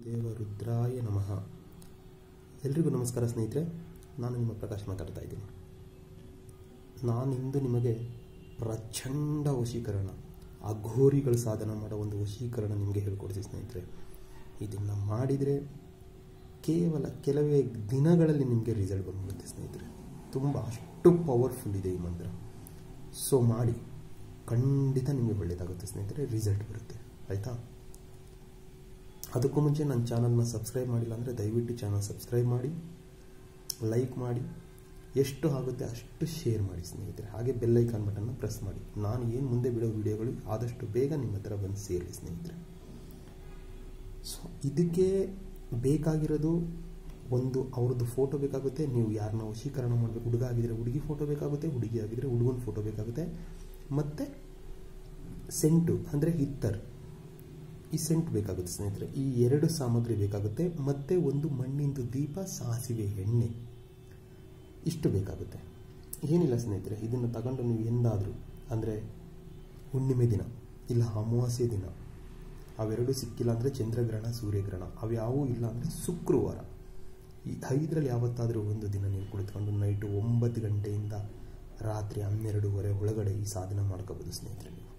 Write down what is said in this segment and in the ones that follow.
ದೇವರುದ್ರಾಯ ನಮಃ ಎಲ್ರಿಗೂ ನಮಸ್ಕಾರ ಸ್ನೇಹಿತರೆ ನಾನು ನಿಮ್ಮ ಪ್ರಕಾಶ್ ಮಾತಾಡ್ತಾ ಇದ್ದೀನಿ ನಾನಿಂದು ನಿಮಗೆ ಪ್ರಚಂಡ ವಶೀಕರಣ ಅಘೋರಿಗಳು ಸಾಧನ ಮಾಡೋ ಒಂದು ವಶೀಕರಣ ನಿಮಗೆ ಹೇಳ್ಕೊಡ್ತೀನಿ ಸ್ನೇಹಿತರೆ ಇದನ್ನು ಮಾಡಿದರೆ ಕೇವಲ ಕೆಲವೇ ದಿನಗಳಲ್ಲಿ ನಿಮಗೆ ರಿಸಲ್ಟ್ ಬಂದ್ಬಿಡುತ್ತೆ ಸ್ನೇಹಿತರೆ ತುಂಬ ಅಷ್ಟು ಪವರ್ಫುಲ್ ಇದೆ ಈ ಮಂತ್ರ ಸೊ ಮಾಡಿ ಖಂಡಿತ ನಿಮಗೆ ಒಳ್ಳೆಯದಾಗುತ್ತೆ ಸ್ನೇಹಿತರೆ ರಿಸಲ್ಟ್ ಬರುತ್ತೆ ಆಯಿತಾ ಅದಕ್ಕೂ ಮುಂಚೆ ನನ್ನ ಚಾನಲ್ನ ಸಬ್ಸ್ಕ್ರೈಬ್ ಮಾಡಿಲ್ಲ ಅಂದರೆ ದಯವಿಟ್ಟು ಚಾನಲ್ ಸಬ್ಸ್ಕ್ರೈಬ್ ಮಾಡಿ ಲೈಕ್ ಮಾಡಿ ಎಷ್ಟು ಆಗುತ್ತೆ ಅಷ್ಟು ಶೇರ್ ಮಾಡಿ ಸ್ನೇಹಿತರೆ ಹಾಗೆ ಬೆಲ್ಲೈಕಾನ್ ಬಟನ್ನ ಪ್ರೆಸ್ ಮಾಡಿ ನಾನು ಏನು ಮುಂದೆ ಬಿಡೋ ವಿಡಿಯೋಗಳು ಆದಷ್ಟು ಬೇಗ ನಿಮ್ಮ ಹತ್ರ ಬಂದು ಸೇರಲಿ ಸ್ನೇಹಿತರೆ ಸೊ ಇದಕ್ಕೆ ಬೇಕಾಗಿರೋದು ಒಂದು ಅವ್ರದ್ದು ಫೋಟೋ ಬೇಕಾಗುತ್ತೆ ನೀವು ಯಾರನ್ನ ವಶೀಕರಣ ಮಾಡಬೇಕು ಹುಡುಗ ಆಗಿದ್ರೆ ಹುಡುಗಿ ಫೋಟೋ ಬೇಕಾಗುತ್ತೆ ಹುಡುಗಿ ಆಗಿದ್ರೆ ಹುಡುಗನ ಫೋಟೋ ಬೇಕಾಗುತ್ತೆ ಮತ್ತು ಸೆಂಟು ಅಂದರೆ ಹಿತ್ತರ್ ಈ ಸೆಂಟ್ ಬೇಕಾಗುತ್ತೆ ಸ್ನೇಹಿತರೆ ಈ ಎರಡು ಸಾಮಗ್ರಿ ಬೇಕಾಗುತ್ತೆ ಮತ್ತು ಒಂದು ಮಣ್ಣಿಂದು ದೀಪ ಸಾಸಿವೆ ಎಣ್ಣೆ ಇಷ್ಟು ಬೇಕಾಗುತ್ತೆ ಏನಿಲ್ಲ ಸ್ನೇಹಿತರೆ ಇದನ್ನು ತಗೊಂಡು ನೀವು ಎಂದಾದರೂ ಅಂದರೆ ಹುಣ್ಣಿಮೆ ದಿನ ಇಲ್ಲ ಅಮಾವಾಸ್ಯೆ ದಿನ ಅವೆರಡು ಸಿಕ್ಕಿಲ್ಲ ಅಂದರೆ ಚಂದ್ರಗ್ರಹಣ ಸೂರ್ಯಗ್ರಹಣ ಅವ್ಯಾವೂ ಇಲ್ಲ ಅಂದರೆ ಶುಕ್ರವಾರ ಈ ಐದರಲ್ಲಿ ಯಾವತ್ತಾದರೂ ಒಂದು ದಿನ ನೀವು ಕುಳಿತುಕೊಂಡು ನೈಟು ಒಂಬತ್ತು ಗಂಟೆಯಿಂದ ರಾತ್ರಿ ಹನ್ನೆರಡೂವರೆ ಒಳಗಡೆ ಈ ಸಾಧನೆ ಮಾಡ್ಕೋಬೋದು ಸ್ನೇಹಿತರೆ ನೀವು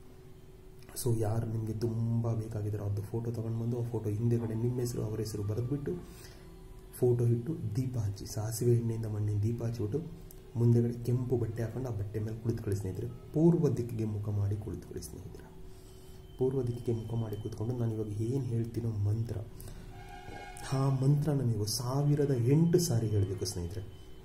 ಸೊ ಯಾರು ನಿಮಗೆ ತುಂಬ ಬೇಕಾಗಿದ್ದಾರೋ ಅದು ಫೋಟೋ ತೊಗೊಂಡು ಬಂದು ಆ ಫೋಟೋ ಹಿಂದೆಗಡೆ ನಿಮ್ಮ ಹೆಸರು ಅವರ ಹೆಸರು ಬರೆದ್ಬಿಟ್ಟು ಫೋಟೋ ಇಟ್ಟು ದೀಪ ಹಚ್ಚಿ ಸಾಸಿವೆ ಎಣ್ಣೆಯಿಂದ ಮಣ್ಣಿನ ದೀಪ ಹಚ್ಚಿಬಿಟ್ಟು ಮುಂದೆಗಡೆ ಕೆಂಪು ಬಟ್ಟೆ ಹಾಕೊಂಡು ಆ ಬಟ್ಟೆ ಮೇಲೆ ಕುಳಿತುಕೊಳ್ಳಿ ಸ್ನೇಹಿತರೆ ಪೂರ್ವ ದಿಕ್ಕಿಗೆ ಮುಖ ಮಾಡಿ ಕುಳಿತುಕೊಳ್ಳಿ ಸ್ನೇಹಿತರೆ ಪೂರ್ವ ದಿಕ್ಕಿಗೆ ಮುಖ ಮಾಡಿ ಕೂತ್ಕೊಂಡು ನಾನು ಇವಾಗ ಏನು ಹೇಳ್ತೀನೋ ಮಂತ್ರ ಆ ಮಂತ್ರನ ನೀವು ಸಾವಿರದ ಎಂಟು ಸಾರಿ ಹೇಳಬೇಕು ಸ್ನೇಹಿತರೆ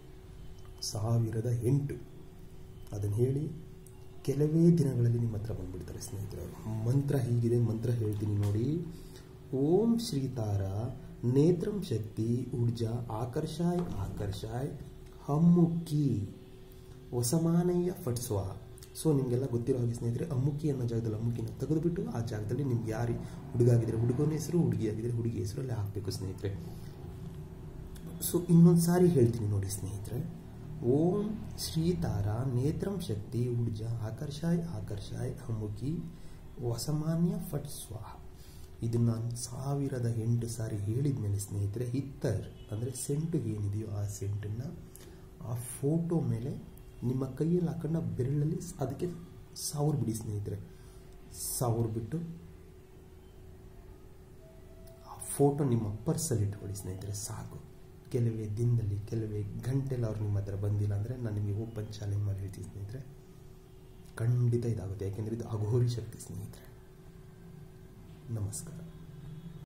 ಸಾವಿರದ ಎಂಟು ಅದನ್ನು ಹೇಳಿ ಕೆಲವೇ ದಿನಗಳಲ್ಲಿ ನಿಮ್ಮ ಹತ್ರ ಬಂದ್ಬಿಡ್ತಾರೆ ಸ್ನೇಹಿತರೆ ಮಂತ್ರ ಹೀಗಿದೆ ಮಂತ್ರ ಹೇಳ್ತೀನಿ ನೋಡಿ ಓಂ ಶ್ರೀತಾರ ನೇತ್ರಂ ಶಕ್ತಿ ಊರ್ಜಾ ಆಕರ್ಷಾಯ್ ಆಕರ್ಷಾಯ್ ಹಮ್ಮುಕ್ಕಿ ಹೊಸಮಾನಯ್ಯ ಫಟ್ಸ್ವ ಸೊ ನಿಮಗೆಲ್ಲ ಗೊತ್ತಿರೋ ಹಾಗೆ ಸ್ನೇಹಿತರೆ ಅಮ್ಮುಕ್ಕಿ ಅನ್ನೋ ಜಾಗದಲ್ಲಿ ಅಮ್ಮುಕ್ಕಿನ ತೆಗೆದುಬಿಟ್ಟು ಆ ಜಾಗದಲ್ಲಿ ನಿಮ್ಗೆ ಯಾರು ಹುಡುಗ ಆಗಿದ್ರೆ ಹುಡುಗನ ಹೆಸರು ಹುಡುಗಿ ಆಗಿದ್ರೆ ಹುಡುಗಿ ಹೆಸರಲ್ಲಿ ಹಾಕಬೇಕು ಸ್ನೇಹಿತರೆ ಸೊ ಇನ್ನೊಂದು ಸಾರಿ ಹೇಳ್ತೀನಿ ನೋಡಿ ಸ್ನೇಹಿತರೆ ಓಂ ಶ್ರೀತಾರ ನೇತ್ರಂ ಶಕ್ತಿ ಊರ್ಜಾ ಆಕರ್ಷಾಯ್ ಆಕರ್ಷಾಯ್ ಅಮ್ಮುಖಿ ವಸಮಾನ್ಯ ಫಟ್ ಸ್ವಾಹ ಇದನ್ನು ನಾನು ಸಾವಿರದ ಎಂಟು ಸಾರಿ ಹೇಳಿದ ಮೇಲೆ ಸ್ನೇಹಿತರೆ ಹಿತ್ತರ್ ಅಂದರೆ ಸೆಂಟು ಏನಿದೆಯೋ ಆ ಸೆಂಟನ್ನು ಆ ಫೋಟೋ ಮೇಲೆ ನಿಮ್ಮ ಕೈಯಲ್ಲಿ ಹಾಕೊಂಡ ಬೆರಳಲ್ಲಿ ಅದಕ್ಕೆ ಸಾವಿರ ಬಿಡಿ ಸ್ನೇಹಿತರೆ ಸಾವಿರ ಬಿಟ್ಟು ಆ ಫೋಟೋ ನಿಮ್ಮ ಪರ್ಸಲ್ಲಿ ಇಟ್ಕೊಳ್ಳಿ ಸ್ನೇಹಿತರೆ ಸಾಕು ಕೆಲವೇ ದಿನದಲ್ಲಿ ಕೆಲವೇ ಗಂಟೆಲಿ ಅವ್ರು ನಿಮ್ಮ ಹತ್ರ ಬಂದಿಲ್ಲ ಅಂದರೆ ನಾನು ನಿಮಗೆ ಓಪನ್ ಚಾಲೆಂಜ್ ಮಾಡಿ ಹೇಳ್ತೀನಿ ಸ್ನೇಹಿತರೆ ಖಂಡಿತ ಇದಾಗುತ್ತೆ ಯಾಕೆಂದರೆ ಇದು ಅಘೋರಿ ಶಕ್ತಿ ಸ್ನೇಹಿತರೆ ನಮಸ್ಕಾರ